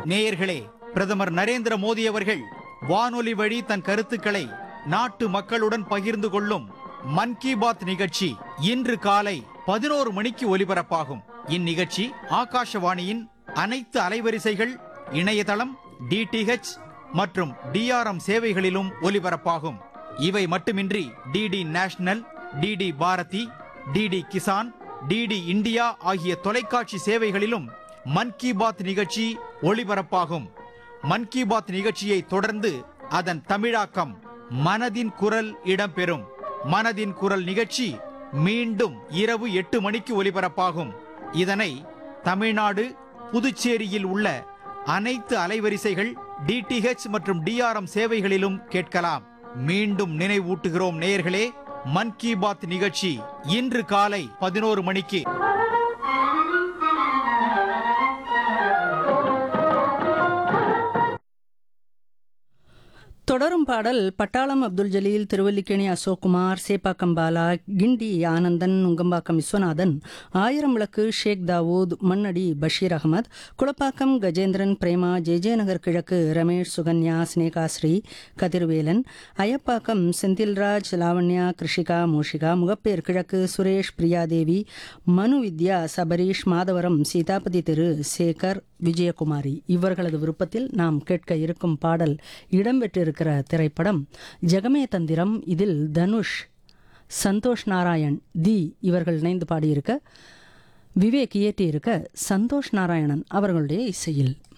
நேயர்களே பிரதமர் நரேந்திர மோடி அவர்கள் வானொலி வழி தன் கருத்துக்களை நாட்டு மக்களுடன் பகிர்ந்து கொள்ளும் மன் கி பாத் நிகழ்ச்சி இன்று காலை பதினோரு மணிக்கு ஒலிபரப்பாகும் இந்நிகழ்ச்சி ஆகாஷவாணியின் அனைத்து அலைவரிசைகள் இணையதளம் டிடிஹெச் மற்றும் டிஆர்எம் சேவைகளிலும் ஒலிபரப்பாகும் இவை மட்டுமின்றி DD national DD Bharati DD Kisan DD India ஆகிய தொலைக்காட்சி சேவைகளிலும் மன் கி பாத் நிகழ்ச்சி ஒளிபரப்பாகும் மன் கி பாத் நிகழ்ச்சியை தொடர்ந்து அதன் தமிழாக்கம் மனதின் குரல் இடம்பெறும் மனதின் குரல் நிகழ்ச்சி மீண்டும் இரவு எட்டு மணிக்கு ஒலிபரப்பாகும் இதனை தமிழ்நாடு புதுச்சேரியில் உள்ள அனைத்து அலைவரிசைகள் டிடிஹெச் மற்றும் டிஆர்எம் சேவைகளிலும் கேட்கலாம் மீண்டும் நினைவூட்டுகிறோம் நேயர்களே மன் கி பாத் நிகழ்ச்சி இன்று காலை பதினோரு மணிக்கு தொடரும் பாடல் பட்டாளம் அப்துல் ஜலீல் திருவல்லிக்கேணி அசோக்குமார் சேப்பாக்கம் பாலா கிண்டி ஆனந்தன் நுங்கம்பாக்கம் விஸ்வநாதன் ஆயிரம் விளக்கு ஷேக் தாவூத் மண்ணடி பஷீர் அகமது குளப்பாக்கம் கஜேந்திரன் பிரேமா ஜெஜேநகர் கிழக்கு ரமேஷ் சுகன்யா ஸ்னேகாஸ்ரீ கதிர்வேலன் அயப்பாக்கம் செந்தில்ராஜ் லாவண்யா கிருஷிகா மூஷிகா முகப்பேர் கிழக்கு சுரேஷ் பிரியாதேவி மனு வித்யா சபரீஷ் மாதவரம் சீதாபதி திரு சேகர் விஜயகுமாரி இவர்களது விருப்பத்தில் நாம் கேட்க இருக்கும் பாடல் இடம்பெற்றிருக்கிற திரைப்படம் ஜெகமே தந்திரம் இதில் தனுஷ் சந்தோஷ் நாராயண் தி இவர்கள் இணைந்து பாடியிருக்க விவேக் இயற்றியிருக்க சந்தோஷ் நாராயணன் அவர்களுடைய இசையில்